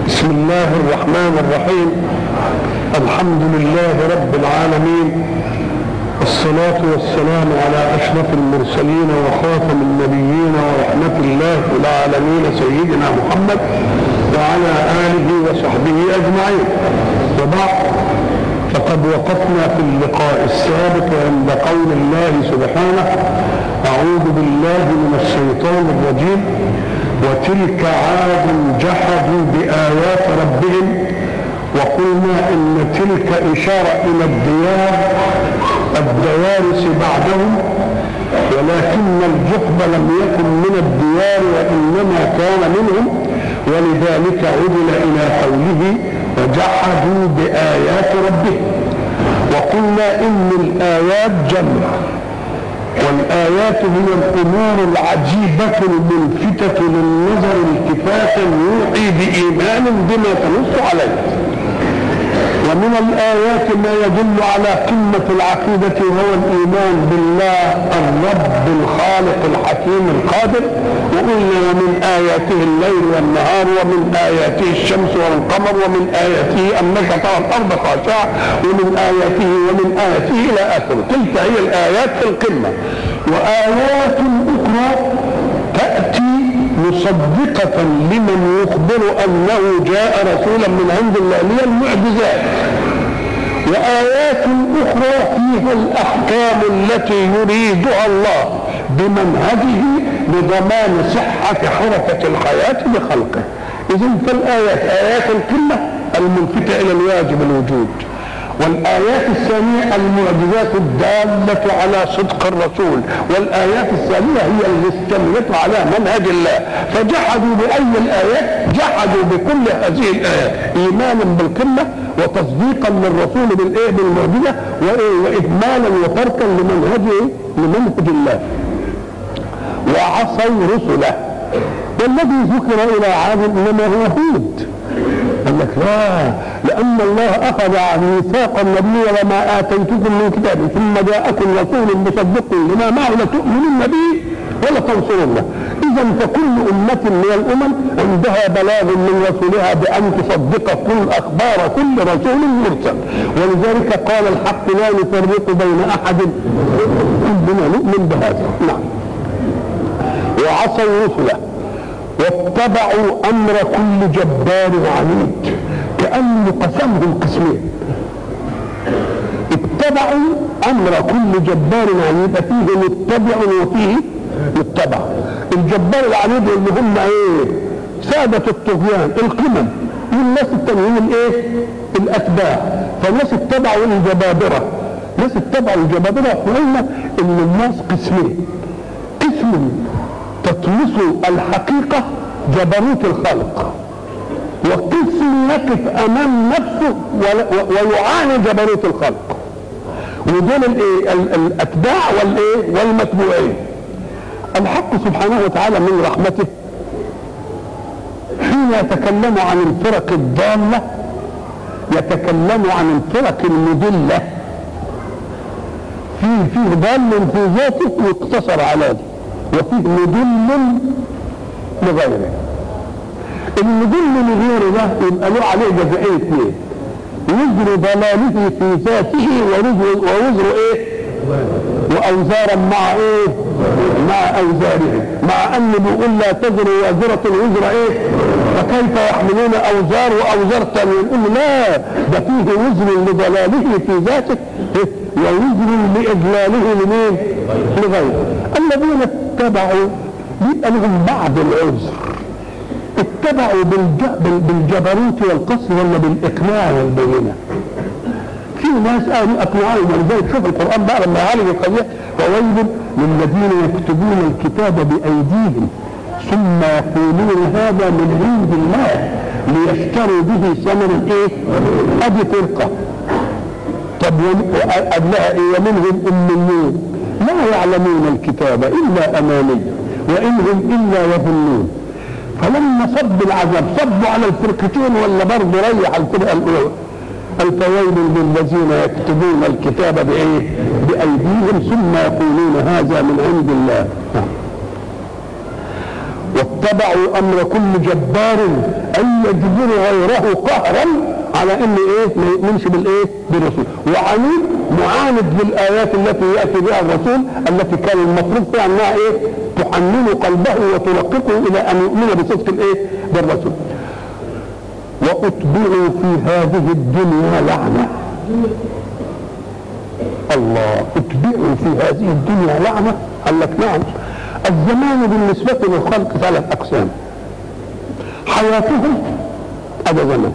بسم الله الرحمن الرحيم الحمد لله رب العالمين الصلاة والسلام على أشرف المرسلين وخاتم النبيين ورحمة الله العالمين سيدنا محمد وعلى آله وصحبه أجمعين وبعد فقد وقفنا في اللقاء السابق عند قول الله سبحانه أعوذ بالله من الشيطان الرجيم وتلك عاد جحدوا بآيات ربهم وقلنا إن تلك إشارة إلى الديار الدوارس بعدهم ولكن الجحد لم يكن من الديار وإنما كان منهم ولذلك عدل إلى قوله وجحدوا بآيات ربهم وقلنا إن الآيات جمع والآيات هي الأمور العجيبة الملفتة للنظر التفاتا يوحي بإيمان بما تنص عليه ومن الآيات ما يدل على قمة العقيدة وهو الإيمان بالله الرب الخالق الحكيم القادر وقلنا ومن آياته الليل والنهار ومن آياته الشمس والقمر ومن آياته أنك ترى الأرض خاشعة ومن آياته ومن آياته إلى آخره تلك هي الآيات في القمة وآيات أخرى تأتي مصدقة لمن يخبر أنه جاء رسولا من عند الله هي المعجزات وآيات أخرى فيها الأحكام التي يريدها الله بمنهجه لضمان صحة حركة الحياة بخلقه إذا فالآيات آيات القمة الملفتة إلى الواجب الوجود والآيات الثانية المعجزات الدالة على صدق الرسول والآيات الثانية هي المستمرة على منهج الله فجحدوا بأي الآيات جحدوا بكل هذه الآيات إيمانا بالقمة وتصديقا للرسول بالإيه بالمعجزة وإهمالا وتركا لمنهجه لمنهج الله وعصوا رسله والذي ذكر إلى عاد إنما هو هود قال لك لا لأن الله أخذ عن ميثاق النبي وما آتيتكم من كتاب ثم جاءكم رسول مصدق لما معه لتؤمنن به ولا تنصرنه إذا فكل أمة من الأمم عندها بلاغ من رسولها بأن تصدق كل أخبار كل رسول مرسل ولذلك قال الحق لا نفرق بين أحد كلنا نؤمن بهذا نعم وعصوا رسله واتبعوا امر كل جبار عنيد كانه قسمهم قسمين اتبعوا امر كل جبار عنيد فيه متبع وفيه متبع الجبار العنيد اللي هم ايه سادة الطغيان القمم والناس التانيين الايه الاتباع فالناس اتبعوا الجبابرة الناس اتبعوا الجبابرة وقلنا ان الناس قسمين قسم تطمس الحقيقة جبروت الخلق وقسم يقف امام نفسه ويعاني جبروت الخلق ودول الايه الاتباع والايه والمتبوعين الحق سبحانه وتعالى من رحمته حين يتكلم عن الفرق الضالة يتكلم عن الفرق المدلة في فيه ضال في ذاته يقتصر على ذلك وفيه مدل لغيره المدل لغيره ده يبقى له عليه جزائين اثنين وزر ضلاله في ذاته ووزر ووزر ايه واوزارا مع ايه مع اوزاره مع ان بيقول لا تزر وازرة وزر ايه فكيف يحملون اوزار واوزار ثانيه يقول لا ده فيه وزر لضلاله في ذاته ووزر لاجلاله لمين لغيره الذين اتبعوا يبقى لهم بعض العذر اتبعوا بالجبروت والقصر ولا بالاقناع والبينه في ناس قالوا اقنعوا ولذلك شوف القران بقى لما يعالج القضيه فويل للذين يكتبون الكتاب بايديهم ثم يقولون هذا من عند الله ليشتروا به ثمنا ايه؟ ادي فرقه طب قبلها ايه؟ ومنهم اميون لا يعلمون الكتاب الا اماني وان هم الا يظنون فلما صب العذاب صبوا على الفرقتين ولا برضه ريح الفرقه الاولى الفويل للذين يكتبون الكتاب بايه؟ بايديهم ثم يقولون هذا من عند الله واتبعوا امر كل جبار ان يجبر غيره قهرا على ان ايه ما يؤمنش بالايه بالرسول وعنيد معاند بالايات التي ياتي بها الرسول التي كان المفروض فيها انها ايه تحنن قلبه وترققه الى ان يؤمن بصدق الايه بالرسول واتبعوا في هذه الدنيا لعنه الله اتبعوا في هذه الدنيا لعنه قال لك نعم الزمان بالنسبة للخلق ثلاث أقسام حياتهم هذا زمن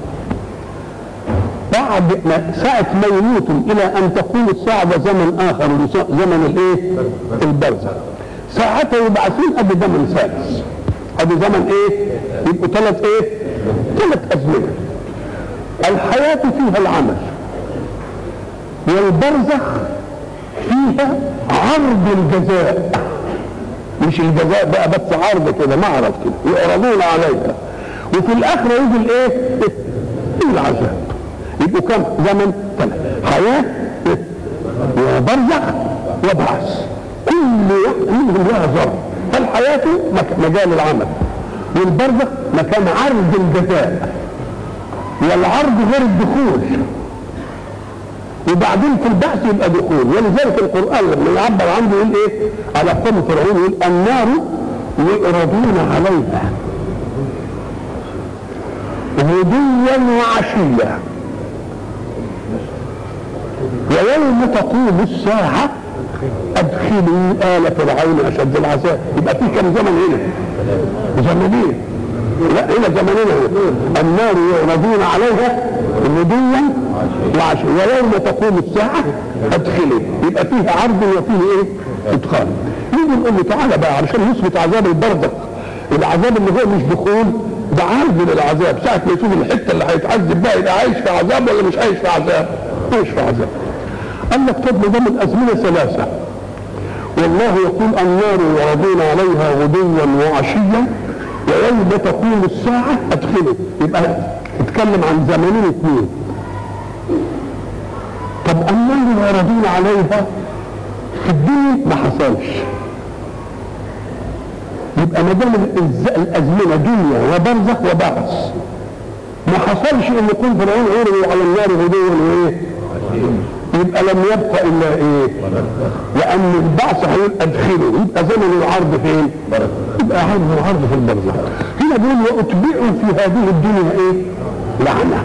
بعد ما ساعة ما يموتوا إلى أن تقوم الساعة ده زمن آخر زمن الإيه؟ البرزخ ساعتها يبعثون أدي زمن سادس أدي زمن إيه؟ يبقوا ثلاث إيه؟ ثلاث أزمنة الحياة فيها العمل والبرزخ فيها عرض الجزاء مش الجزاء بقى بس عرض كده معرض كده يعرضون عليها وفي الاخره يجي الايه؟ العذاب يبقوا كم زمن ثلاث حياه وبرزخ وبعث كل واحد منهم لها ظرف فالحياه مجال العمل والبرزخ مكان عرض الجزاء والعرض غير الدخول وبعدين في البعث يبقى دخول ولذلك القران لما يعبر عنه يقول ايه على قوم فرعون يقول النار يعرضون عليها غدوا وعشيا ويوم تقوم الساعة أدخلوا آل فرعون أشد العذاب يبقى في كم زمن هنا؟ زمنين لا هنا زمنين هنا النار يعرضون عليها غدوا وعشيا ويوم تقوم الساعة أدخلوا يبقى فيه عرض وفيه إيه؟ إدخال نيجي نقول له تعالى بقى علشان نثبت عذاب البردك العذاب اللي هو مش دخول ده عرض للعذاب ساعة ما يشوف الحتة اللي هيتعذب بها يبقى عايش في عذاب ولا مش عايش في عذاب؟ عايش في عذاب قال لك طب ده من أزمنة ثلاثة والله يقول النار يعرضون عليها غدوا وعشيا ويوم تقوم الساعة أدخلوا يبقى اتكلم عن زمنين اثنين طب النار يعرضون عليها في الدنيا ما حصلش يبقى ما دام الازمنه دنيا وبرزخ وبعث ما حصلش ان يكون فرعون عرضوا على النار غدوا وايه؟ يبقى لم يبقى الا ايه؟ لان البعث هيقول ادخلوا يبقى زمن العرض فين؟ يبقى عرض العرض في البرزخ هنا بيقول واتبعوا في هذه الدنيا ايه؟ لعنه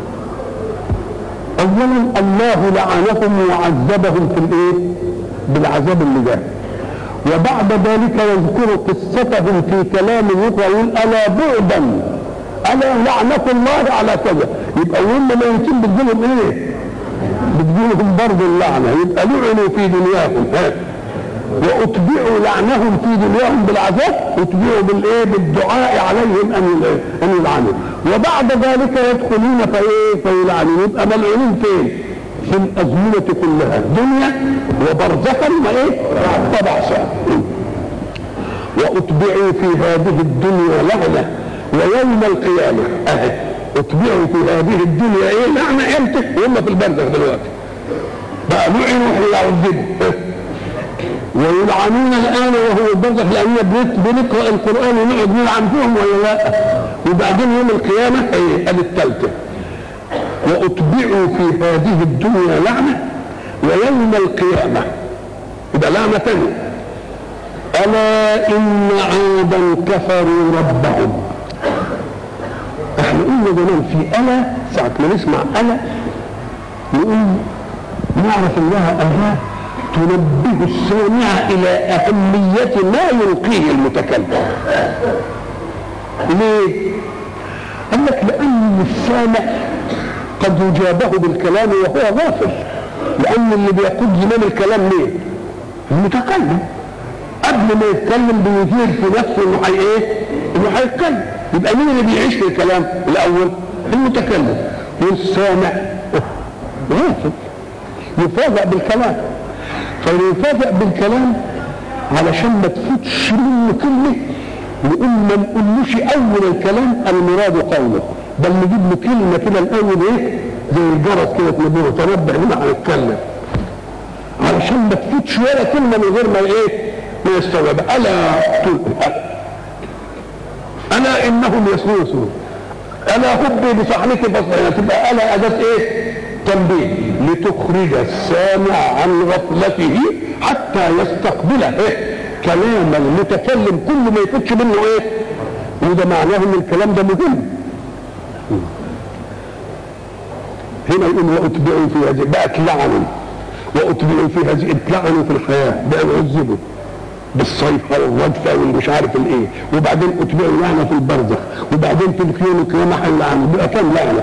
اولا الله لعنهم وعذبهم في الايه؟ بالعذاب اللي جاي وبعد ذلك يذكر قصتهم في كلام يقرا يقول الا بعدا الا لعنه الله على كذا يبقى وهم ميتين بتجيلهم ايه؟ بتجيلهم برضه اللعنه يبقى لعنوا في دنياهم ها واتبعوا لعنهم في دنياهم بالعذاب اتبعوا بالايه؟ بالدعاء عليهم ان ان يلعنوا وبعد ذلك يدخلون فايه؟ فيلعنون يبقى ملعونين فين؟ في الازمنه كلها دنيا وبرزخا وايه؟ وبعثا واتبعوا في هذه الدنيا لعنه ويوم القيامه اهي اتبعوا في هذه الدنيا ايه لعنه امتى؟ وهم في البرزخ دلوقتي بقى لعنوا يعذبوا ويلعنون الان وهو البرزخ لان بنقرا القران ونقعد نلعن فيهم ولا لا؟ وبعدين يوم القيامه ايه؟ ادي الثالثه واتبعوا في هذه الدنيا لعنه ويوم القيامه يبقى لعنه ثانيه الا ان عادا كفروا ربهم احنا قلنا زمان في الا ساعه ما نسمع الا نقول نعرف انها الا تنبه السامع الى اهميه ما يلقيه المتكلم ليه قال لك لان السامع قد يجابه بالكلام وهو غافل لان اللي بيقود زمام الكلام مين المتكلم قبل ما يتكلم بيثير في نفسه انه حي ايه انه هيتكلم يبقى مين اللي بيعيش في الكلام الاول المتكلم والسامع غافل يفاجأ بالكلام فيفاجأ بالكلام علشان ما تفوتش منه كلمه نقول ما نقولوش اول الكلام المراد قوله بل نجيب له كلمه كده الاول ايه زي الجرس كده تنبهه تنبه هنا هنتكلم علشان ما تفوتش ولا كلمه من غير ما ايه ما يستوعب الا الا انهم يسوسون الا هبي بصحنك فصحنا تبقى الا اداه ايه تنبيه لتخرج السامع عن غفلته حتى يستقبل ايه كلام المتكلم كل ما يفكش منه ايه وده معناه ان الكلام ده مهم هنا يقول واتبعوا في هذه بقى اتلعنوا واتبعوا في هذه اتلعنوا في الحياه بقى يعذبوا بالصيحه والردفه والمش عارف الايه وبعدين اتبعوا لعنه في البرزخ وبعدين في اليوم القيامه هيلعنوا بقى كم لعنه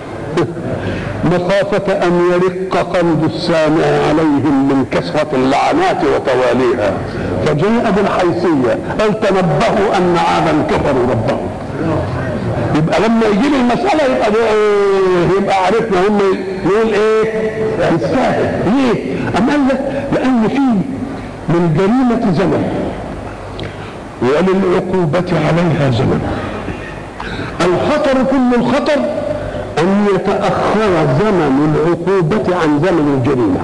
مخافة أن يرق قلب السامع عليهم من كثرة اللعنات وتواليها فجاء بالحيثية قال تنبهوا أن عادا كفروا ربهم يبقى لما يجيب المسألة يبقى ده إيه؟ يبقى عرفنا هم نقول ايه؟ الساهل ليه؟ أم قال لك لأن في من جريمة زمن وللعقوبة عليها زمن الخطر كل الخطر أن يتأخر زمن العقوبة عن زمن الجريمة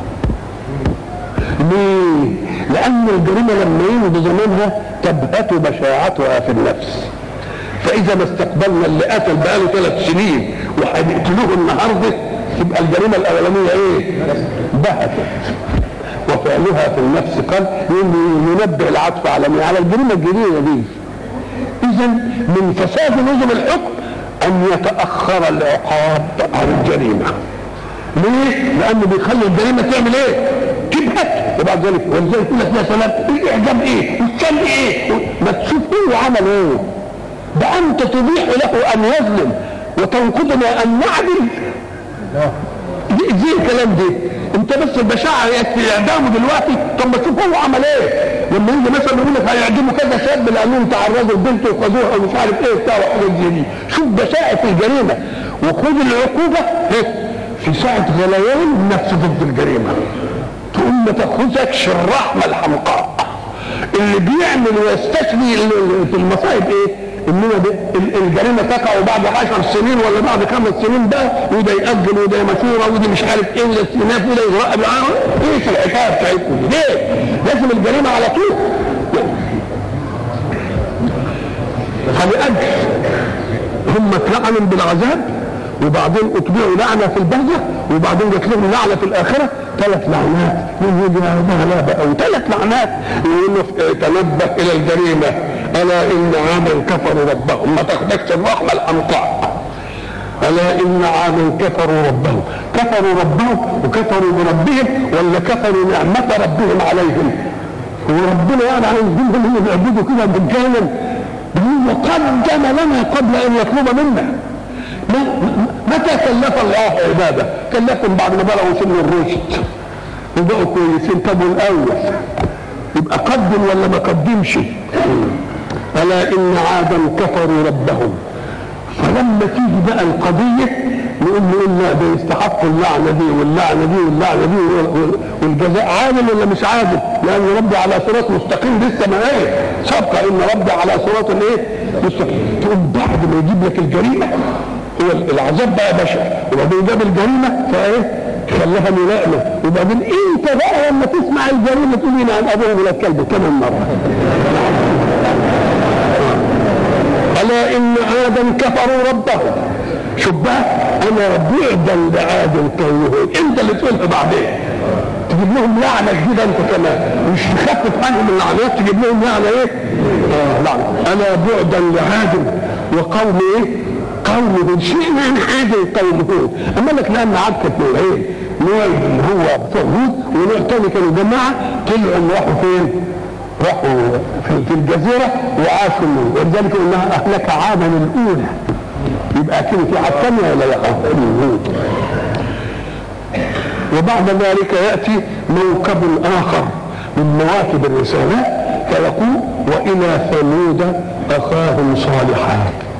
ليه؟ لأن الجريمة لما يمضي زمنها تبهت بشاعتها في النفس فإذا ما استقبلنا اللي قتل بقاله ثلاث سنين وهنقتلوه النهارده تبقى الجريمة الأولانية إيه؟ بهتت وفعلها في النفس قال ينبه العطف على مين؟ على الجريمة الجديدة دي إذا من فساد نظم الحكم أن يتأخر العقاب عن الجريمة ليه؟ لأنه بيخلي الجريمة تعمل إيه؟ تبهت وبعد ذلك ولذلك يقول لك يا سلام الإعجاب إيه؟ والشم إيه؟ ما تشوف هو عمل إيه؟ ده أنت تبيح له أن يظلم وتنقضنا أن نعدل زي الكلام ده انت بس البشاعة يكفي اعدامه دلوقتي طب ما تشوف هو عمل ايه لما يجي مثلا يقول لك هيعدموا كذا شاب لانهم تعرضوا لبنت وخدوها ومش عارف ايه بتاع وحاجات زي دي شوف بشاعة الجريمة وخد العقوبة في ساعة غليان النفس ضد الجريمة تقوم ما تاخذكش الرحمة الحمقاء اللي بيعمل ويستثني في المصائب ايه انما الجريمه تقع بعد عشر سنين ولا بعد خمس سنين بقى وده يأجل وده مشوره وده مش عارف ايه وده استئناف وده يراقب ايش الحكايه بتاعتكم دي؟ ليه؟ لازم الجريمه على طول هنأجل هم اتلعنوا بالعذاب وبعدين اتبعوا لعنه في البهجه وبعدين جات لهم لعنه في الاخره ثلاث لعنات يقول ده لا بقى وثلاث لعنات يقول له تنبه الى الجريمه الا ان عادا كفروا ربهم ما تاخدكش الرحمه الامطاء الا ان عادا كفروا ربهم كفروا ربهم وكفروا بربهم ولا كفروا نعمه ربهم عليهم وربنا يعني عايزين هم يعبدوا كده مجانا هو قدم لنا قبل ان يطلب منا متى كلف الله عباده كلفهم بعد ما بلغوا سن الرشد وبقوا كويسين طب والاول يبقى قدم ولا ما قدمش الا ان عادا كفروا ربهم فلما تيجي بقى القضيه نقول نقول لا ده يستحق اللعنه دي واللعنه دي واللعنه دي والجزاء عادل ولا مش عادل؟ لان ربي على صراط مستقيم لسه ما ايه؟ سبق ان ربي على صراط الايه؟ مستقيم تقوم بعد ما يجيب لك الجريمه هو العذاب بقى بشع وبعدين جاب الجريمه فايه؟ خلاها ملائمه وبعدين انت بقى لما تسمع الجريمه تقول لي عن ابوه ولا الكلب كمان مره الا ان عادا كفروا ربهم شوف بقى انا بعدا لعاد قومه انت اللي تقولها بعدين تجيب لهم لعنه جديده انت كمان مش تخفف عنهم اللعنات تجيب لهم لعنه ايه؟ آه لعنه انا بعدا لعاد وقوم ايه؟ قوم هود شيء من عاد قوم هود اما لك لان عاد كانت نوعين نوع اللي هو بتوع هود ونوع تاني كانوا جماعه طلعوا راحوا فين؟ راحوا في الجزيره وعاشوا منه ولذلك انها اهلك عادا الاولى يبقى اكيد في حد ثانيه ولا لا؟ وبعد ذلك ياتي موكب اخر من مواكب الرسالات فيقول والى ثمود اخاهم صالحا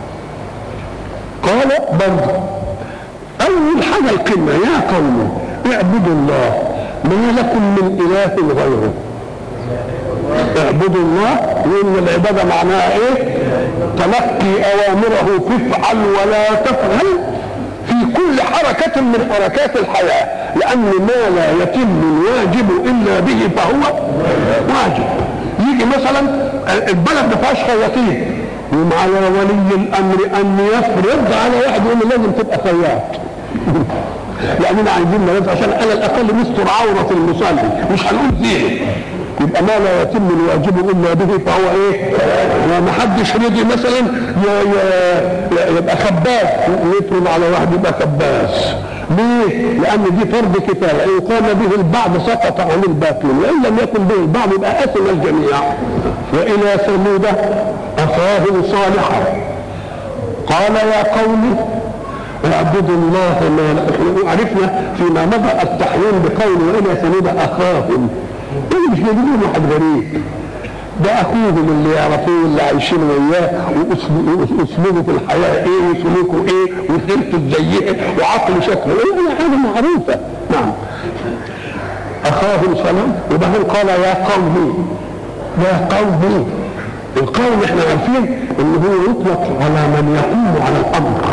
قال برضه اول حاجه القمه يا قوم اعبدوا الله ما لكم من اله غيره اعبدوا الله وان العباده معناها ايه تلقي اوامره تفعل ولا تفعل في كل حركة من حركات الحياة لأن ما لا يتم الواجب إلا به فهو واجب يجي مثلا البلد ما فيهاش خياطين يوم على ولي الامر ان يفرض على واحد يقول له لازم تبقى خياط لاننا عايزين نرد عشان على الاقل نستر عوره المصلي مش هنقول فيه يبقى ما لا يتم الواجب الا به فهو ايه؟ ما حدش رضي مثلا ي- ي- يبقى خباز يفرض على واحد يبقى خباز ليه؟ لأن دي فرض كفاية، إن قام به البعض سقط عن الباقين، وإن لم يكن به البعض يبقى أثم الجميع. وإلى ثمود أخاهم صالحا قال يا قوم اعبدوا الله ما لكم عرفنا فيما مضى التحويل بقول والى ثمود اخاهم دول مش جايبين واحد غريب ده اخوهم اللي يعرفوه اللي عايشين وياه وأسلو- واسلوبه في الحياه ايه وسلوكه ايه وسيرته ازاي وعقله شكله ايه يعني حاجه معروفه نعم اخاهم صنم وبعدين قال يا قوم يا قوم القوم احنا عارفين ان هو يطلق على من يقوم على الامر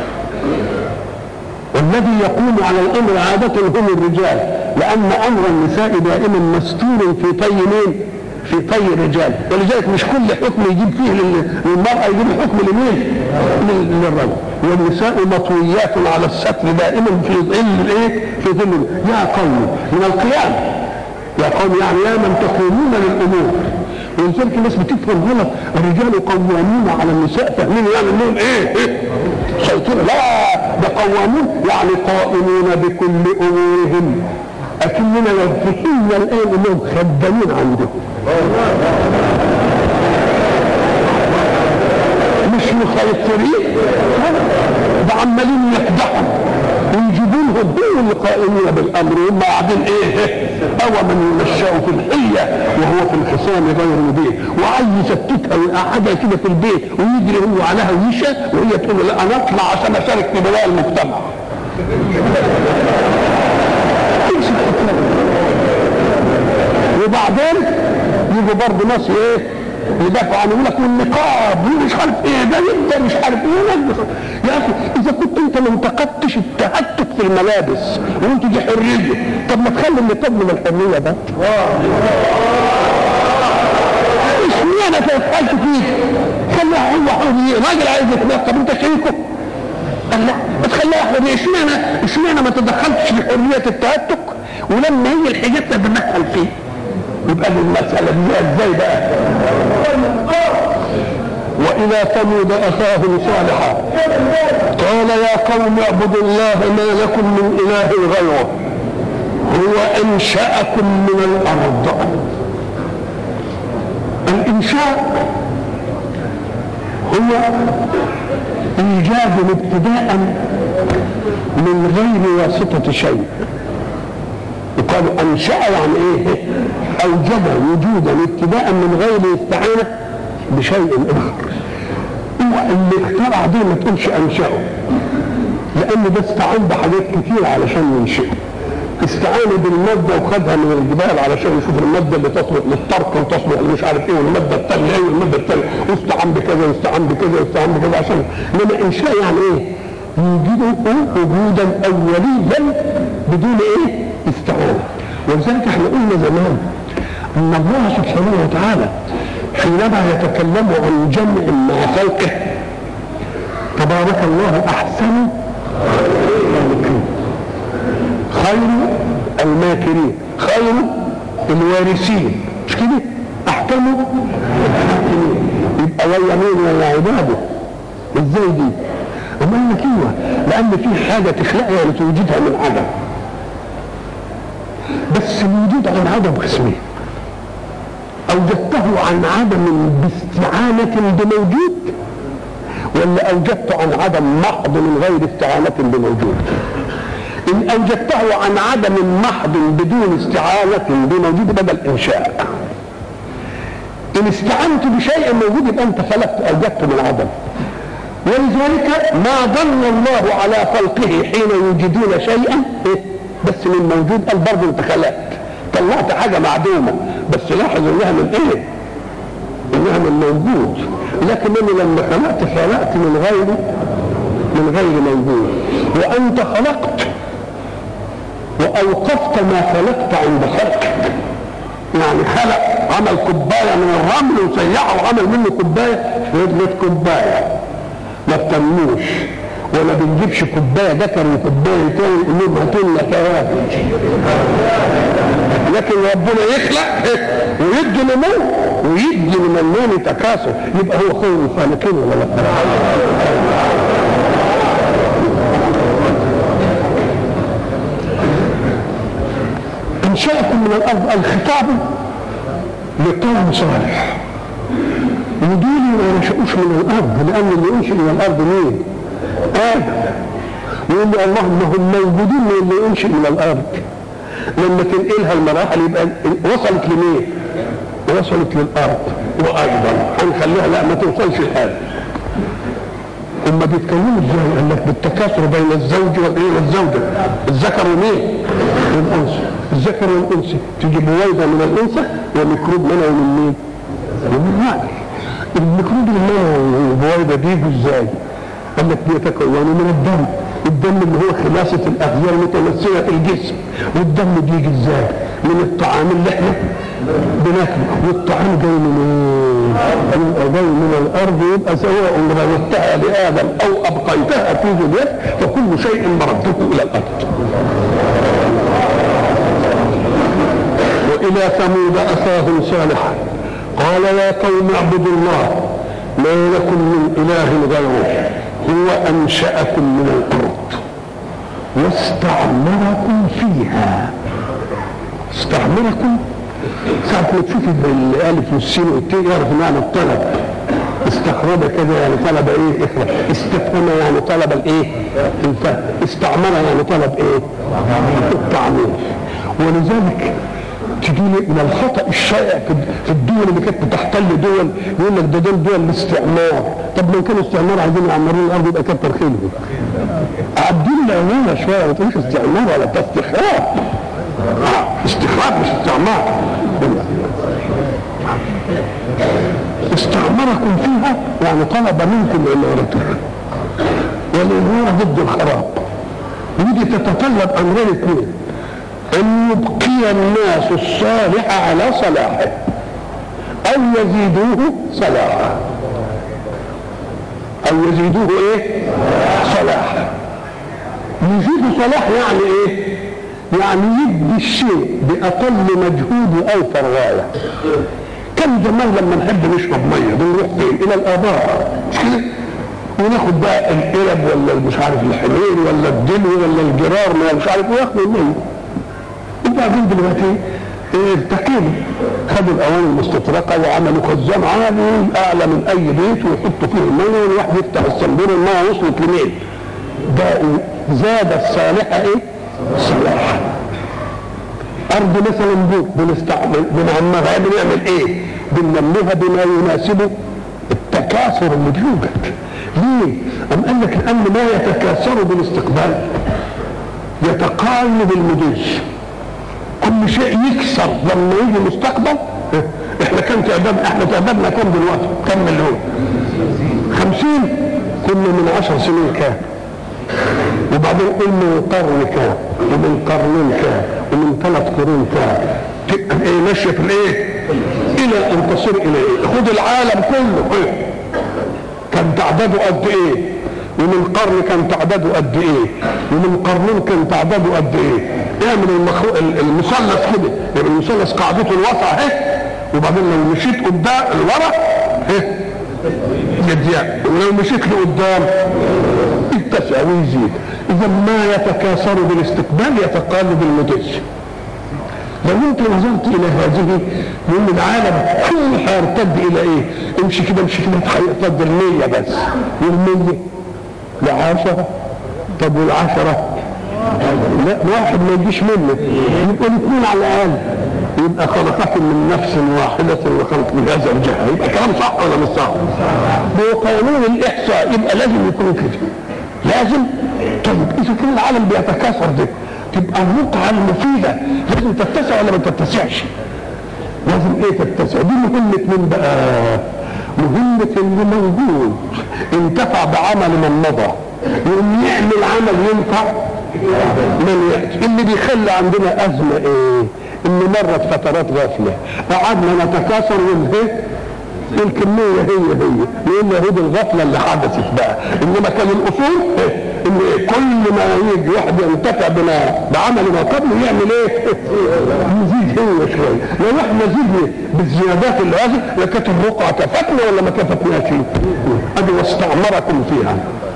والذي يقوم على الامر عاده هم الرجال لان امر النساء دائما مستور في طي مين؟ في طي الرجال ولذلك مش كل حكم يجيب فيه لل- للمراه يجيب الحكم لمين؟ لل- للرجل والنساء مطويات على الستر دائما في ظل الايه؟ في ظل يا قوم من القيام يا قوم يعني يا من تقومون للامور ولذلك الناس بتفهم غلط الرجال قوامون على النساء فاهمين يعني انهم ايه؟ ايه؟ سيطرة لا ده قوامون يعني قائمون بكل امورهم اكننا لو فهمنا الان انهم خدامين عندهم مش مسيطرين ده عمالين يقدحوا ويجيبوا لهم دول اللي قائمين بالامر وهم قاعدين ايه او من ينشأ في الحيه وهو في الخصام غير مبين وعايز يستتها ويقعدها كده في البيت ويجري هو عليها ويشى وهي تقول له لا انا اطلع عشان اشارك في بناء المجتمع وبعدين يجوا برضه ناس ايه يدافعوا عنه يقول لك والنقاب ومش عارف ايه ده يبدا مش عارف ايه ده يا اخي اذا كنت انت ما انتقدتش التهتك في الملابس وانت دي حريه طب ما تخلي النقاب من الحريه ده اشمعنى تفعلت فيك خليها هو حريه راجل عايز يتنقب انت شريكه قال لا ما تخليها حريه اشمعنى اشمعنى ما تدخلتش في حريه التهتك ولما يجي الحجاب تتدخل فيه يبقى دي المسألة دي ازاي بقى؟ وإلى ثمود أخاهم صالحا قال يا قوم اعبدوا الله ما لكم من إله غيره هو أنشأكم من الأرض الإنشاء هو إيجاد ابتداء من غير واسطة شيء يقال انشا يعني ايه اوجد وجودا ابتداء من غير استعانه بشيء اخر هو اللي اخترع دي ما تقولش انشاه لان ده استعان بحاجات كتير علشان ينشئه استعان بالماده وخدها من الجبال علشان يشوف الماده اللي تصلح للطرق وتصلح مش عارف ايه والماده الثانيه ايه والماده الثانيه واستعان بكذا واستعان بكذا واستعان بكذا عشان انما انشاء يعني ايه؟ يوجده وجودا اوليا بدون ايه؟ استعانه ولذلك احنا قلنا زمان ان الله سبحانه وتعالى حينما يتكلم عن جمع مع خلقه تبارك الله احسن الخالقين خير الماكرين خير الوارثين مش كده احكم الحاكمين يبقى ويا مين ويا عباده ازاي دي اما قال لك ايوه لان في حاجه تخلقها لتوجدها من عدم بس الوجود عن عدم قسمين اوجدته عن عدم باستعانه بموجود ولا اوجدته عن عدم محض من غير استعانه بموجود ان اوجدته عن عدم محض بدون استعانه بموجود بدل انشاء ان استعنت بشيء موجود يبقى انت خلقت اوجدته من عدم ولذلك ما ظن الله على خلقه حين يوجدون شيئا إيه؟ بس من موجود قال برضه انت خلقت طلعت حاجه معدومه بس لاحظ انها من ايه؟ انها من موجود لكن انا لما خلقت خلقت من غير من غير موجود وانت خلقت واوقفت ما خلقت عند خلقك يعني خلق عمل كوبايه من الرمل وسيحه وعمل منه كوبايه ويجلد كوبايه ما بتمنوش ولا بنجيبش كوبايه ذكر وكوبايه تاني نقول لهم هاتوا لنا كوافي لكن ربنا يخلق ويدي نمو ويدي من النوم تكاثر يبقى هو خير الخالقين ولا لا؟ انشاكم من الارض الخطاب لقوم صالح ودول ما نشأوش من الارض لان اللي انشئ من الارض مين؟ ادم يقول له اللهم هم موجودين من اللي انشئ من الارض لما تنقلها المراحل يبقى وصلت لمين؟ وصلت للارض وايضا هنخليها لا ما توصلش لهذا هم بيتكلموا ازاي؟ قال لك بالتكاثر بين الزوج والايه والزوجه الذكر ومين؟ والانثى الذكر والانثى تيجي بويضه من الانثى وميكروب منها ومن مين؟ ومن الراجل الميكروب اللي البويضه بيجوا ازاي؟ قال لك بيتكونوا من الدم الدم اللي هو خلاصة الأغذية المتمثلة في الجسم والدم بيجي ازاي؟ من الطعام اللي احنا بناكله والطعام جاي من ايه؟ يبقى جاي من الأرض يبقى سواء رددتها لآدم أو أبقيتها في ذريته فكل شيء مرده إلى الأرض. وإلى ثمود أخاهم صالحا قال يا قوم اعبدوا الله ما لكم من إله غيره هو أنشأكم من الأرض واستعمركم فيها استعمركم ساعة ما تشوف الألف والسين والتاء يعرف معنى الطلب استخرج كده يعني طلب ايه اخرى استفهم يعني طلب الايه الفهم استعمر يعني طلب ايه التعمير ولذلك تجي من الخطا الشائع في الدول اللي كانت بتحتل دول يقول لك ده دول دول الاستعمار طب لو كانوا استعمار عايزين يعمرون الارض يبقى كتر خيرهم عدين العمومه شويه ما تقولش استعمار ولا ده استخراج استخراج مش استعمار استعمركم فيها يعني طلب منكم عمارتها والامور ضد الخراب ودي تتطلب امرين اثنين ان يبقي الناس الصالح على صلاحه او يزيدوه صلاحا او يزيدوه ايه صلاحا يزيد صلاح يعني ايه يعني يدي الشيء باقل مجهود اوفر غايه كان زمان لما نحب نشرب ميه بنروح فين الى الابار مش كده وناخد بقى القلب ولا مش عارف الحمير ولا الدلو ولا الجرار ولا مش عارف وياخدوا الميه وبعدين دلوقتي ارتكبوا خدوا الاواني المستطرقه وعملوا خزان عالي اعلى من اي بيت ويحطوا فيه الميه والواحد يفتح الصندوق الميه وصلت لمين؟ ده زاد الصالحه ايه؟ صلاحا ارض مثلا بيت بنستعمل بنعمرها بنعمل ايه؟ بننميها بما يناسب التكاثر اللي بيوجد ليه؟ أم قال لك لأن ما يتكاثر بالاستقبال يتقارن بالمضي كل شيء يكسر لما يجي المستقبل احنا كم تعداد احنا تعدادنا كم دلوقتي كم مليون خمسين كنا من عشر سنين كام وبعدين قل من قرن كام ومن قرنين كام ومن ثلاث قرون كام تبقى ايه ماشيه في الايه الى ان تصل الى ايه خد العالم كله ايه كان تعداده قد ايه ومن قرن كان تعداده قد ايه ومن قرنين كان تعداده قد ايه اعمل المخلوق المثلث كده يبقى المثلث قاعدته الوسع اهي وبعدين لو مشيت قدام لورا ايه يضيق ولو مشيت لقدام يتسع ويزيد اذا ما يتكاثر بالاستقبال يتقال بالمضي لو انت نظرت الى هذه من العالم كله هيرتد الى ايه؟ امشي كده امشي كده هيرتد المية بس والمية لعشرة طب والعشرة لا واحد ما يجيش منه يبقى الاثنين على الاقل يبقى خلقكم من نفس واحدة وخلق منها زوجها يبقى كلام صح ولا مش صح؟ بقانون الإحصاء يبقى لازم يكون كده لازم طيب إذا كان العالم بيتكاثر ده تبقى الرقعة المفيدة لازم تتسع ولا ما تتسعش؟ لازم ايه تتسع؟ دي مهمة مين بقى؟ مهمة اللي موجود انتفع بعمل من مضى يقوم يعمل عمل ينفع من يأتي اللي بيخلي عندنا أزمة ايه؟ ان مرت فترات غفله قعدنا نتكاثر ونهي الكمية هي هي لأن هي دي الغفلة اللي حدثت بقى إنما كان الأصول إن كل ما يجي واحد ينتفع بما بعمل ما قبله يعمل إيه؟ يزيد هو شوية لو إحنا زدنا بالزيادات اللي هذه لكانت الرقعة كفتنا ولا ما كفتناش؟ أدي واستعمركم فيها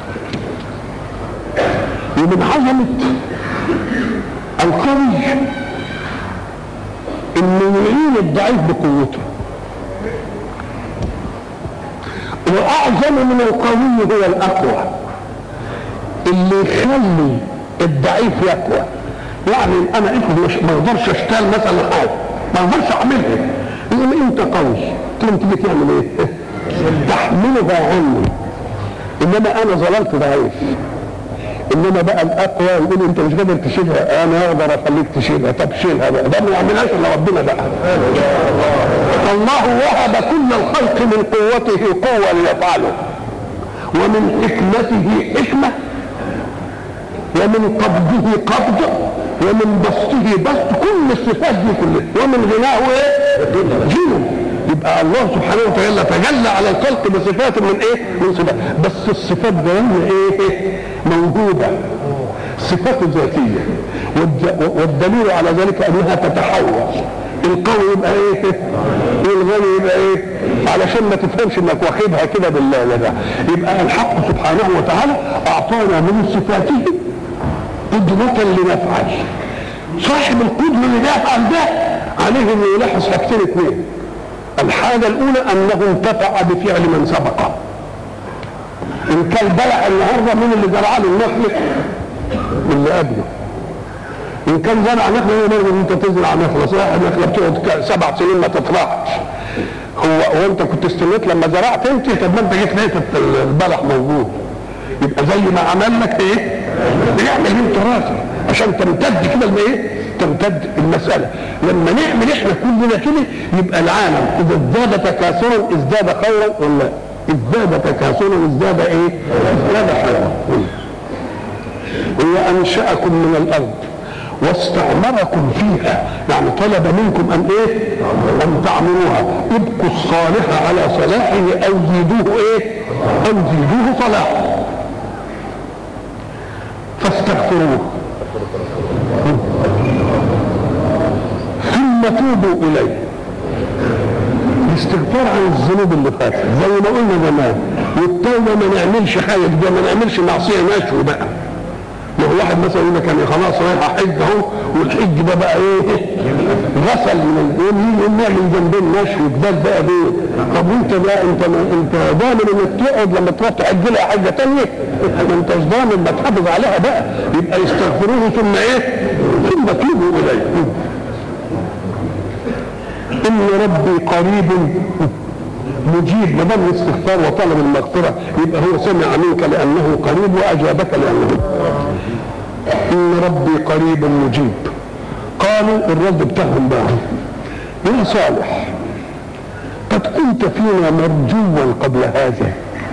ومن عظمة القوي إنه يعين الضعيف بقوته واعظم من القوي هو الاقوى اللي يخلي الضعيف يقوى يعني انا افرض مش ما اقدرش اشتغل مثلا حاجه ما اقدرش اعملها يقول انت قوي تقوم تيجي تعمل ايه؟ تحملها عني انما انا ظللت ضعيف انما بقى الاقوى يقول انت مش قادر تشيلها انا اقدر اخليك تشيلها طب شيلها بقى ده ما يعملهاش الا ربنا بقى الله وهب كل الخلق من قوته قوه ليفعله ومن حكمته حكمه ومن قبضه قبض ومن بسطه بسط كل الصفات دي كلها ومن غناه ايه؟ غنى يبقى الله سبحانه وتعالى تجلى على الخلق بصفات من ايه؟ من صفات بس الصفات دي ايه؟ موجوده صفات ذاتيه والدليل على ذلك انها تتحول القوي يبقى ايه؟ والغني يبقى ايه؟ علشان ما تفهمش انك واخدها كده بالله ده يبقى الحق سبحانه وتعالى اعطانا من صفاته قدرة لنفعل صاحب القدرة اللي يفعل ده عليه انه يلاحظ حاجتين اثنين الحاجة الأولى أنه انتفع بفعل من سبقه إن كان بلع النهارده مين اللي زرع له النخل؟ اللي قبله إن كان زرع نخلة هو لازم أنت تزرع نخلة صح النخلة بتقعد سبع سنين ما تطلعش هو هو أنت كنت استنيت لما زرعت أنت طب ما أنت جيت لقيت البلح موجود يبقى زي ما عمل لك إيه؟ بيعمل أنت راسك عشان تمتد كده الايه؟ تمتد المسألة لما نعمل احنا كلنا كده يبقى العالم إذا ازداد تكاثرا ازداد خيرا ولا ازداد تكاثرا ازداد ايه؟ ازداد خيرا هو أنشأكم من الأرض واستعمركم فيها يعني طلب منكم أن إيه؟ أن تعمروها ابقوا الصالح على صلاحه أو زيدوه إيه؟ أو زيدوه صلاحا فاستغفروه ثم توبوا اليه الاستغفار عن الذنوب اللي فاتت زي ما قلنا زمان والتوبه ما نعملش حاجه ده ما نعملش معصيه نشو بقى ما هو واحد مثلا يقول لك انا خلاص رايح احج اهو والحج ده بقى ايه غسل من يوم نعمل جنبين نشو جداد بقى دي طب وانت بقى انت ما انت ضامن انك تقعد لما تروح تحج لها حاجه ثانيه ما انتش ضامن ما تحافظ عليها بقى يبقى يستغفروه ثم ايه ثم توبوا اليه ان ربي قريب مجيب ما دام الاستغفار وطلب المغفره يبقى هو سمع منك لانه قريب واجابك لانه ان ربي قريب مجيب قالوا الرد بتاعهم بقى يا صالح قد كنت فينا مرجوا قبل هذا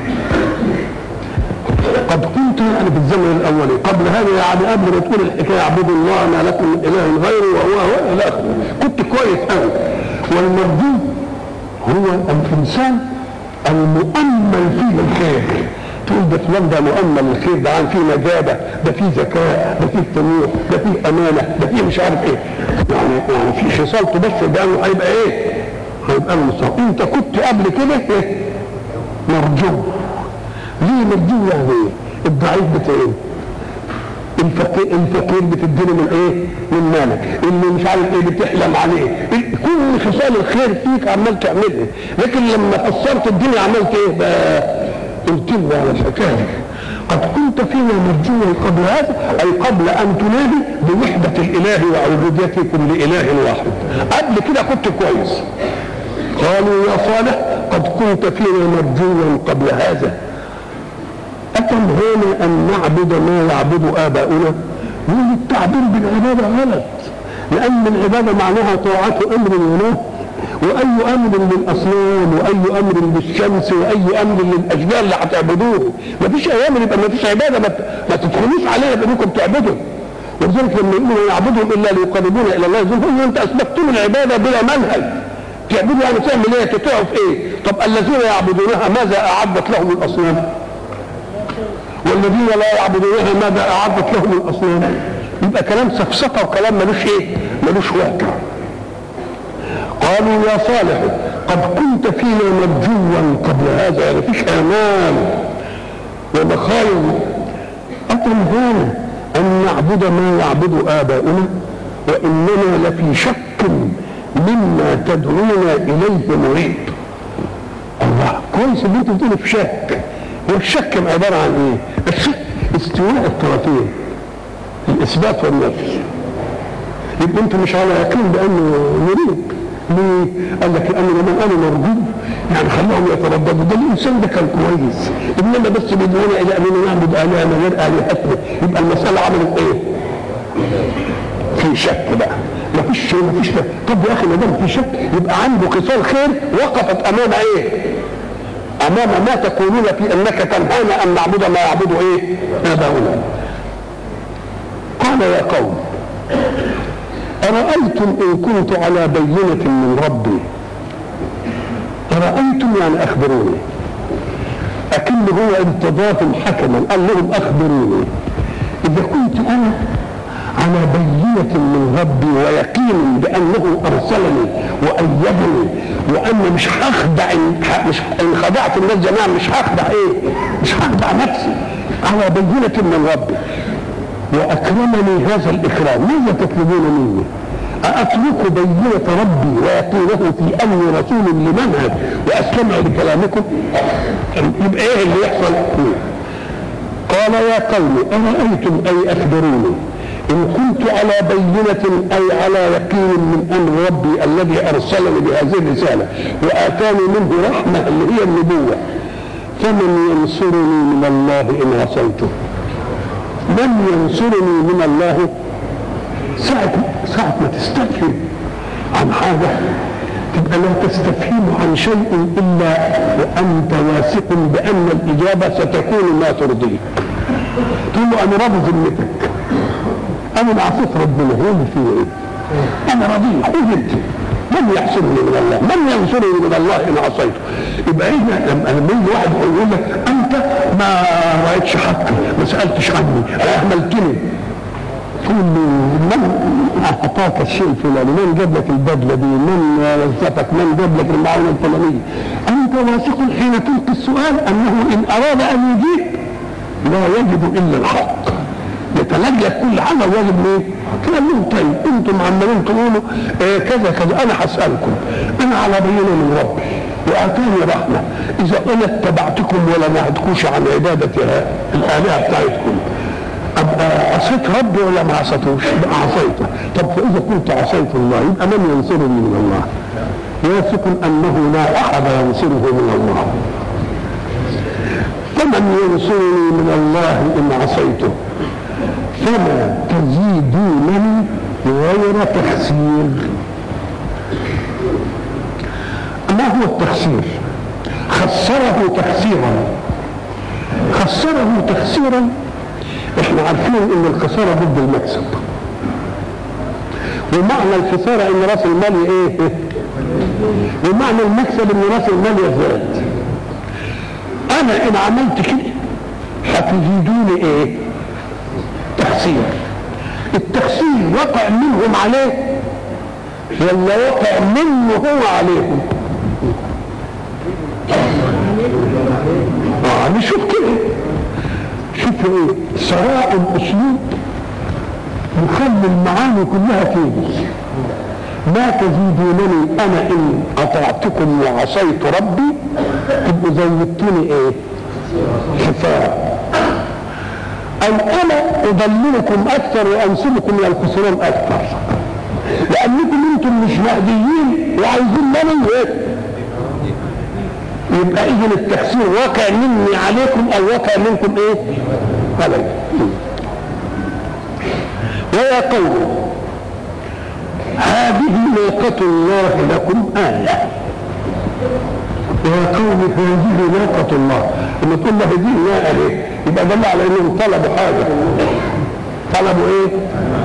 قد كنت يعني في الزمن الاولي قبل هذا يعني قبل ما تقول الحكايه اعبدوا الله ما لكم من اله غيره وهو هو الى اخره كنت كويس قوي والمرجو هو الانسان المؤمل فيه الخير تقول ده فلان ده مؤمل الخير ده عن فيه نجابه ده فيه ذكاء ده فيه طموح ده فيه امانه ده فيه مش عارف ايه يعني يعني في خصال تبشر بانه هيبقى ايه؟ هيبقى المصاب انت كنت قبل كده ايه؟ مرجو ليه مرجو يعني ايه؟ الضعيف بتاعي الفقير الفقير بتديله من ايه؟ من مالك، اللي مش عارف ايه بتحلم عليه، كل خصال الخير فيك عمال تعملها، لكن لما قصرت الدنيا عملت ايه بقى؟ قلت له على الحكايه قد كنت فينا مرجوا قبل هذا اي قبل ان تنادي بوحده الاله وعبوديتكم لاله واحد. قبل كده كنت كويس. قالوا يا صالح قد كنت فينا مرجوا قبل هذا أتنهانا أن نعبد ما يعبد آباؤنا يقول التعبير بالعبادة غلط لأن العبادة معناها طاعة أمر ونهي وأي أمر للأصنام وأي أمر للشمس وأي أمر للأشجار اللي هتعبدوه مفيش أوامر يبقى مفيش عبادة ما تدخلوش عليها بأنكم تعبدوا ولذلك لما يقولوا لا يعبدهم الا ليقربونا الى الله يقولون انت اثبتم العباده بلا منهج تعبدوا يعني تعمل ايه تطيعوا في ايه طب الذين يعبدونها ماذا اعدت لهم الاصنام والذين لا يعبدونها ماذا اعدت لهم الاصنام يبقى كلام سفسطه وكلام ملوش ايه ملوش واقع قالوا يا صالح قد كنت فينا مرجوا قبل هذا يعني فيش امان ومخايل أتنهانا أن نعبد ما يعبد آباؤنا وإننا لفي شك مما تدعونا إليه مريب الله كويس اللي انت بتقول في شك هو الشك عبارة عن ايه؟ الشك استواء الطرفين الإثبات والنفي يبقى انت مش على يقين بأنه مريب ليه؟ قال لك لأن لما قالوا مرجو يعني خلاهم يترددوا ده الإنسان ده كان كويس إنما بس بيدعونا إلى أننا نعبد آلهة غير آلهتنا يبقى المسألة عملت إيه؟ في شك بقى ما فيش ما فيش طب يا اخي ما دام في شك يبقى عنده خصال خير وقفت امام ايه؟ امام ما تقولون في انك تنهانا ان نعبد ما يعبد ايه؟ اباؤنا. قال يا قوم أرأيتم إن كنت على بينة من ربي أرأيتم يعني أخبروني أكن هو ارتضاهم حكما قال لهم أخبروني إذا كنت أنا على بينة من ربي ويقين بأنه أرسلني وأيدني وأنا مش هخدع إن- مش إن خدعت الناس جميعا مش هخدع إيه؟ مش هخدع نفسي على بينة من ربي وأكرمني هذا الإكرام ماذا تطلبون مني أأترك بينة ربي ويقينه في أني رسول لمنهج وأستمع لكلامكم يبقى إيه اللي يحصل قال يا قوم أرأيتم أي أخبروني إن كنت على بينة أي على يقين من أمر ربي الذي أرسلني بهذه الرسالة وآتاني منه رحمة اللي هي النبوة فمن ينصرني من الله إن عصيته من ينصرني من الله ساعة ساعة ما تستفهم عن حاجة تبقى لا تستفهم عن شيء إلا وأنت واثق بأن الإجابة ستكون ما ترضيك تقول له أنا راضي ذمتك أنا معصيت ربنا هو اللي فيه إيه؟ أنا راضي خذ أنت من يحسبني من الله؟ من ينصرني من الله إن عصيته؟ يبقى إيه لما لما يجي واحد يقول لك أنت ما رأيتش حقي، ما سألتش عني، أهملتني. تقول له من أعطاك الشيء الفلاني؟ من جاب لك البدلة دي؟ من وظفك؟ من جاب لك المعونة الفلانية؟ أنت واثق حين تلقي السؤال أنه إن أراد أن يجيب لا يجد إلا الحق. يتلجلج كل حاجه ويجب ايه؟ قال لهم طيب انتم عمالين تقولوا آه كذا كذا انا هسالكم انا على بينه من ربي واتاني رحمه اذا انا اتبعتكم ولا نهدكوش عن عباده الالهه بتاعتكم ابقى عصيت ربي ولا ما عصيتوش؟ يبقى عصيته طب فاذا كنت عصيت الله يبقى من ينصرني من الله؟ واثق انه لا احد ينصره من الله فمن ينصرني من الله ان عصيته فما تزيدونني غير تخسير ما هو التخسير خسره تخسيرا خسره تخسيرا احنا عارفين ان الخسارة ضد المكسب ومعنى الخسارة ان راس المال ايه ومعنى المكسب ان راس المال يزداد انا ان عملت كده هتزيدوني ايه تخسير التخسير وقع منهم عليه ولا وقع منه هو عليهم اه نشوف كده شوف ايه سراء الاسلوب يخلي المعاني كلها كده ما تزيدونني انا ان اطعتكم وعصيت ربي تبقوا زودتوني ايه خفاء أو أنا أضللكم أكثر وأنسبكم إلى الخسران أكثر لأنكم أنتم مش مهديين وعايزين مني إيه؟ يبقى إذن التخسير واقع مني عليكم أو واقع منكم إيه؟ علي ويا قوم هذه ناقة الله لكم آية يا قوم هذه ناقة الله لما تقول له هذه ناقة ليه؟ يبقى دل على انهم طلبوا حاجة طلبوا ايه؟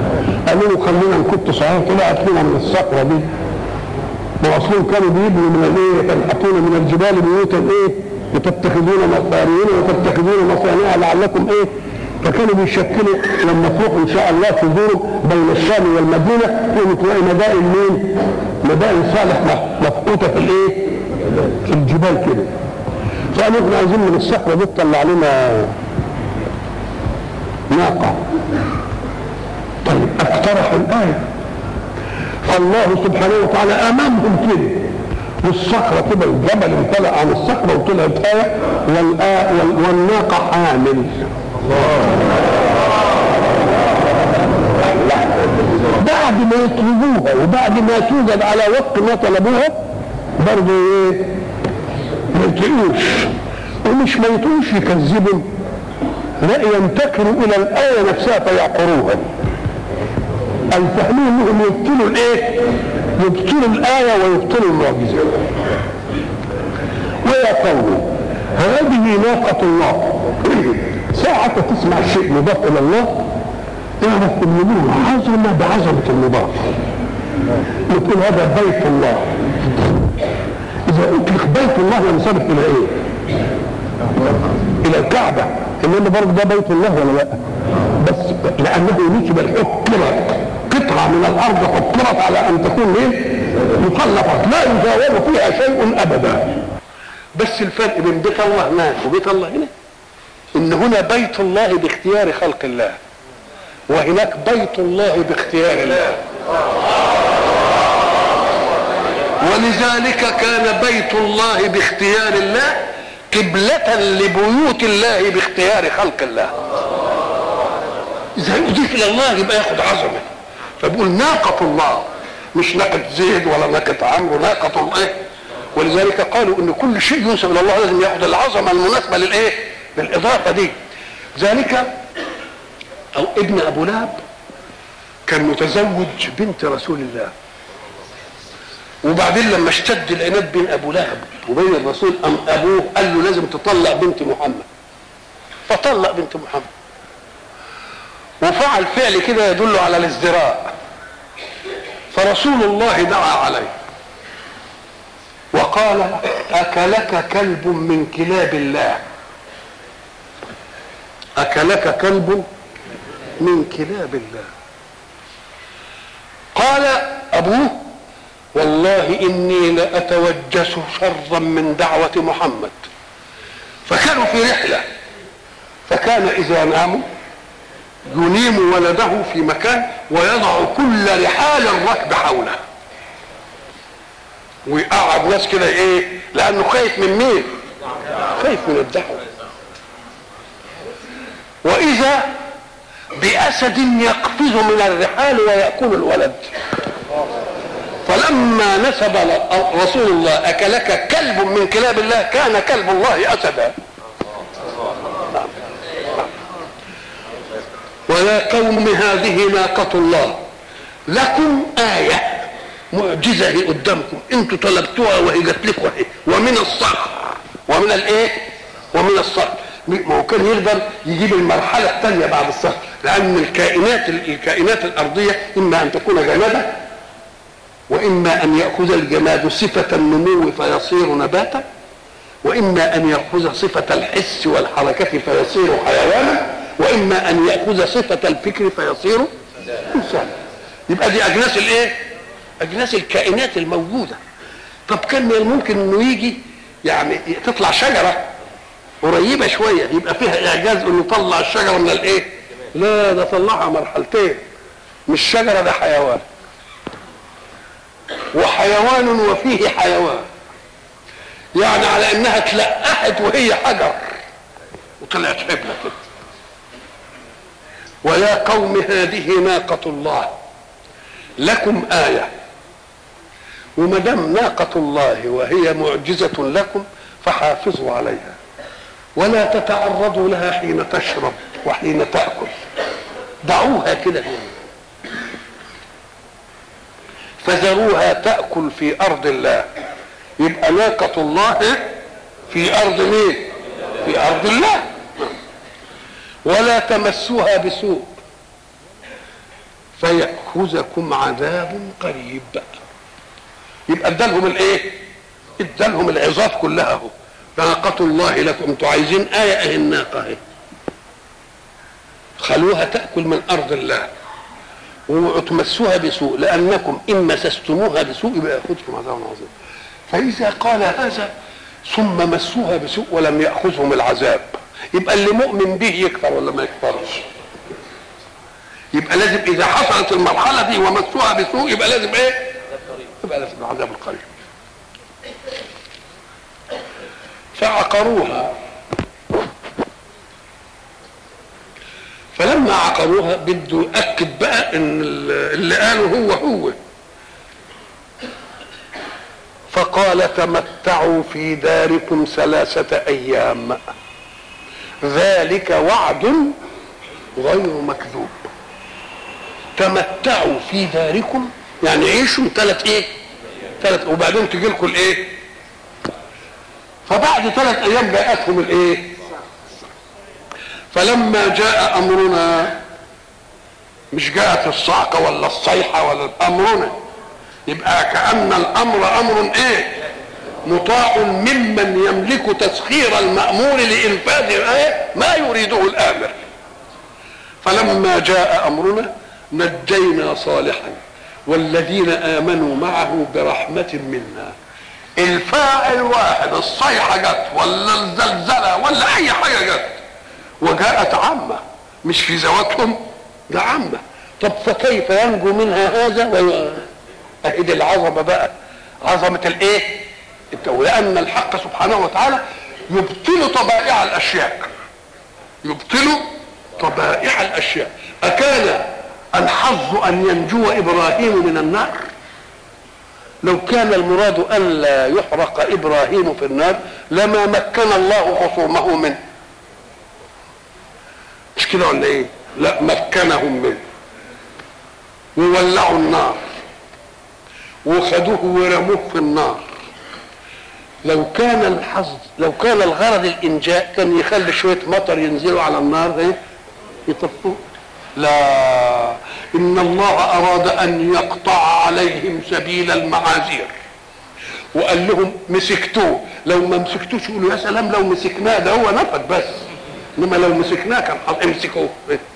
قالوا له خلينا نكت صحيح طلعت لنا من الصخره دي واصلهم كانوا بيبنوا من الايه ينحتون من الجبال بيوتا ايه وتتخذون مصارين وتتخذون مصانع لعلكم ايه فكانوا بيشكلوا لما تروحوا ان شاء الله تزوروا بين الشام والمدينه تقوموا تلاقي مدائن مين؟ مدائن صالح مفقوته في الايه؟ في الجبال كده فقالوا احنا عايزين من الصخره دي تطلع لنا ناقه طيب اقترحوا الايه فالله سبحانه وتعالى امامهم كده والصخره كده الجبل امتلأ عن الصخره وطلعت ايه والآ والناقه حامل بعد ما يطلبوها وبعد ما توجد على وقت ما طلبوها برضه ايه ما يطيقوش ومش ما يطيقوش يكذبوا لا ينتكروا الى الايه نفسها فيعقروها الفاهمين انهم يبطلوا الايه؟ يبطلوا الايه ويبطلوا المعجزه ويا قوم هذه ناقة الله ساعة تسمع شيء مضاف إلى الله اعرف ان له عظمة بعظمة المضاف نقول هذا بيت الله إذا أطلق بيت الله ينصرف إلى إيه؟ إلى الكعبة إنما برضه ده بيت الله ولا لا؟ بس لأنه نسب الحكمة قطعة من الأرض حكمت على أن تكون إيه؟ مخلفة لا يجاور فيها شيء أبدا بس الفرق بين بيت الله هناك وبيت الله هنا ان هنا بيت الله باختيار خلق الله وهناك بيت الله باختيار الله ولذلك كان بيت الله باختيار الله قبلة لبيوت الله باختيار خلق الله إذا يضيف إلى الله يبقى ياخد عظمة فبقول ناقة الله مش ناقة زيد ولا ناقة عمرو ناقة الله ولذلك قالوا ان كل شيء ينسب الى الله لازم ياخذ العظمه المناسبه للايه؟ للاضافه دي. ذلك او ابن ابو لهب كان متزوج بنت رسول الله. وبعدين لما اشتد العناد بين ابو لهب وبين الرسول ام ابوه قال له لازم تطلق بنت محمد. فطلق بنت محمد. وفعل فعل كده يدل على الازدراء. فرسول الله دعا عليه. وقال أكلك كلب من كلاب الله أكلك كلب من كلاب الله قال أبوه والله إني لأتوجس شرا من دعوة محمد فكانوا في رحلة فكان إذا ناموا ينيم ولده في مكان ويضع كل رحال الركب حوله ويقعد ناس كده ايه لانه خايف من مين خايف من الدعوه واذا باسد يقفز من الرحال وياكل الولد فلما نسب رسول الله اكلك كلب من كلاب الله كان كلب الله اسدا ويا قوم هذه ناقة الله لكم آية معجزه هي قدامكم انتوا طلبتوها وهي جات لكم اهي ومن الصخر ومن الايه؟ ومن الصخر ما هو كان يقدر يجيب المرحله الثانيه بعد الصخر لان الكائنات الكائنات الارضيه اما ان تكون جمادا واما ان ياخذ الجماد صفه النمو فيصير نباتا واما ان ياخذ صفه الحس والحركه فيصير حيوانا واما ان ياخذ صفه الفكر فيصير انسانا يبقى دي اجناس الايه؟ اجناس الكائنات الموجوده طب كان من الممكن انه يجي يعني تطلع شجره قريبه شويه يبقى فيها اعجاز انه يطلع الشجره من الايه؟ لا ده طلعها مرحلتين مش شجره ده حيوان وحيوان وفيه حيوان يعني على انها تلقحت وهي حجر وطلعت حبلة كده ويا قوم هذه ناقة الله لكم آية وما دام ناقة الله وهي معجزة لكم فحافظوا عليها ولا تتعرضوا لها حين تشرب وحين تأكل ضعوها كده هنا فذروها تأكل في أرض الله يبقى ناقة الله في أرض مين؟ في أرض الله ولا تمسوها بسوء فيأخذكم عذاب قريب يبقى ادالهم الايه ادالهم العظات كلها اهو ناقة الله لكم انتوا عايزين آية اهي الناقة اهي خلوها تأكل من أرض الله وتمسوها بسوء لأنكم إن مسستموها بسوء يبقى يأخذكم عذاب عظيم فإذا قال هذا ثم مسوها بسوء ولم يأخذهم العذاب يبقى اللي مؤمن به يكفر ولا ما يكفرش يبقى لازم إذا حصلت المرحلة دي ومسوها بسوء يبقى لازم إيه؟ يبقى لازم العذاب القريب فعقروها فلما عقروها بده يأكد بقى ان اللي قاله هو هو فقال تمتعوا في داركم ثلاثة أيام ذلك وعد غير مكذوب تمتعوا في داركم يعني عيشوا ثلاث ايه ثلاث وبعدين تجي لكم الايه فبعد ثلاث ايام جاءتهم الايه فلما جاء امرنا مش جاءت الصعقة ولا الصيحة ولا امرنا يبقى كأن الامر امر ايه مطاع ممن يملك تسخير المأمور لإنفاذ ايه ما يريده الآمر فلما جاء أمرنا نجينا صالحا والذين آمنوا معه برحمة منا الفاعل واحد الصيحة جت ولا الزلزلة ولا أي حاجة جت وجاءت عامة مش في ذواتهم ده عامة طب فكيف ينجو منها هذا وي... أهد العظمة بقى عظمة الايه لأن الحق سبحانه وتعالى يبطل طبائع الأشياء يبطل طبائع الأشياء أكان الحظ أن ينجو إبراهيم من النار لو كان المراد أن لا يحرق إبراهيم في النار لما مكن الله خصومه منه مش كده ولا ايه لا مكنهم منه وولعوا النار وخدوه ورموه في النار لو كان الحظ لو كان الغرض الانجاء كان يخلي شويه مطر ينزلوا على النار ايه يطفوه لا ان الله اراد ان يقطع عليهم سبيل المعاذير وقال لهم مسكتوه لو ما مسكتوش يقولوا يا سلام لو مسكناه ده هو نفد بس انما لو مسكناه كان حظ امسكوه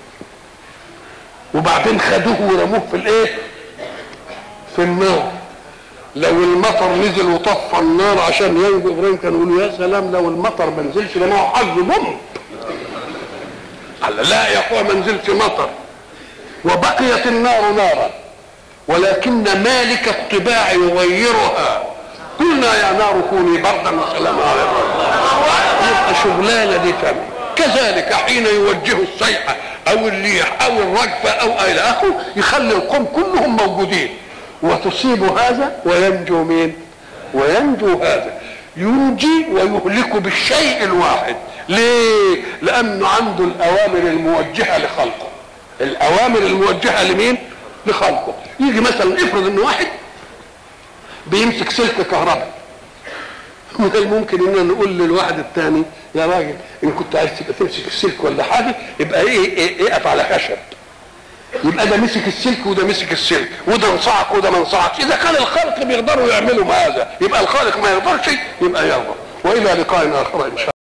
وبعدين خدوه ورموه في الايه في النار لو المطر نزل وطفى النار عشان ينجو ابراهيم كانوا يقولوا يا سلام لو المطر ما نزلش ده ما هو حظ بوم قال لا يا اخويا ما نزلش مطر وبقيت النار نارا ولكن مالك الطباع يغيرها قلنا يا نار كوني بردا وسلاما على يبقى شغلانه دي فم كذلك حين يوجه الصيحه او الريح او الرجفه او الى اخره يخلي القوم كلهم موجودين وتصيب هذا وينجو مين وينجو هذا ينجي ويهلك بالشيء الواحد ليه لانه عنده الاوامر الموجهه لخلقه الاوامر الموجهه لمين لخلقه يجي مثلا افرض ان واحد بيمسك سلك كهرباء من الممكن ان نقول للواحد الثاني يا راجل ان كنت عايز تمسك السلك ولا حاجه يبقى ايه ايه اقف على خشب يبقى ده مسك السلك وده مسك السلك وده انصعق وده ما انصعقش اذا كان الخلق بيقدروا يعملوا هذا يبقى الخالق ما يقدرش يبقى يرضى والى لقاء اخر ان شاء الله